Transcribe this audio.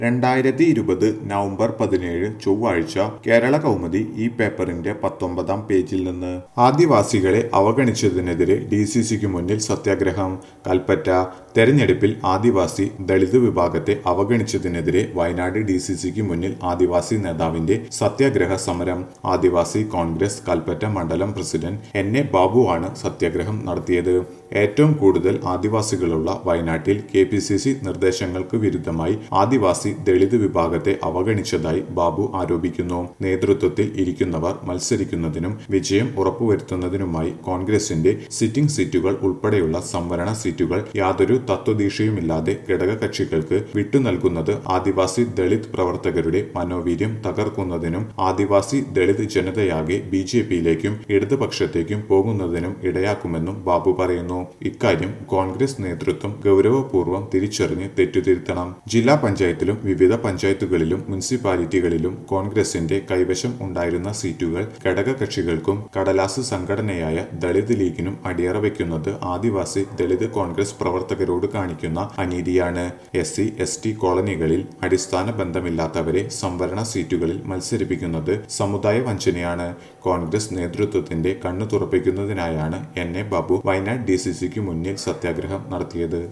രണ്ടായിരത്തി ഇരുപത് നവംബർ പതിനേഴ് ചൊവ്വാഴ്ച കേരള കൗമുദി ഈ പേപ്പറിന്റെ പത്തൊമ്പതാം പേജിൽ നിന്ന് ആദിവാസികളെ അവഗണിച്ചതിനെതിരെ ഡി സി സിക്ക് മുന്നിൽ സത്യാഗ്രഹം കൽപ്പറ്റ തെരഞ്ഞെടുപ്പിൽ ആദിവാസി ദളിത് വിഭാഗത്തെ അവഗണിച്ചതിനെതിരെ വയനാട് ഡി സി സിക്ക് മുന്നിൽ ആദിവാസി നേതാവിന്റെ സത്യാഗ്രഹ സമരം ആദിവാസി കോൺഗ്രസ് കൽപ്പറ്റ മണ്ഡലം പ്രസിഡന്റ് എൻ എ ബാബുവാണ് സത്യാഗ്രഹം നടത്തിയത് ഏറ്റവും കൂടുതൽ ആദിവാസികളുള്ള വയനാട്ടിൽ കെ പി സി സി നിർദ്ദേശങ്ങൾക്ക് വിരുദ്ധമായി ആദിവാസി ദളിത് വിഭാഗത്തെ അവഗണിച്ചതായി ബാബു ആരോപിക്കുന്നു നേതൃത്വത്തിൽ ഇരിക്കുന്നവർ മത്സരിക്കുന്നതിനും വിജയം ഉറപ്പുവരുത്തുന്നതിനുമായി കോൺഗ്രസിന്റെ സിറ്റിംഗ് സീറ്റുകൾ ഉൾപ്പെടെയുള്ള സംവരണ സീറ്റുകൾ യാതൊരു തത്വദീക്ഷയുമില്ലാതെ ഘടകകക്ഷികൾക്ക് വിട്ടുനൽകുന്നത് ആദിവാസി ദളിത് പ്രവർത്തകരുടെ മനോവീര്യം തകർക്കുന്നതിനും ആദിവാസി ദളിത് ജനതയാകെ ബി ജെ പിയിലേക്കും ഇടതുപക്ഷത്തേക്കും പോകുന്നതിനും ഇടയാക്കുമെന്നും ബാബു പറയുന്നു ഇക്കാര്യം കോൺഗ്രസ് നേതൃത്വം ഗൗരവപൂർവ്വം തിരിച്ചറിഞ്ഞ് തെറ്റുതിരുത്തണം ജില്ലാ പഞ്ചായത്തിലും വിവിധ പഞ്ചായത്തുകളിലും മുനിസിപ്പാലിറ്റികളിലും കോൺഗ്രസിന്റെ കൈവശം ഉണ്ടായിരുന്ന സീറ്റുകൾ ഘടകകക്ഷികൾക്കും കടലാസ് സംഘടനയായ ദളിത് ലീഗിനും അടിയറ വയ്ക്കുന്നത് ആദിവാസി ദളിത് കോൺഗ്രസ് പ്രവർത്തകരോട് കാണിക്കുന്ന അനീതിയാണ് എസ് സി എസ് ടി കോളനികളിൽ അടിസ്ഥാന ബന്ധമില്ലാത്തവരെ സംവരണ സീറ്റുകളിൽ മത്സരിപ്പിക്കുന്നത് സമുദായ വഞ്ചനയാണ് കോൺഗ്രസ് നേതൃത്വത്തിന്റെ കണ്ണു തുറപ്പിക്കുന്നതിനായാണ് N A Babu Wayanad D C സിക്ക് മുന്നിൽ സത്യാഗ്രഹം നടത്തിയത്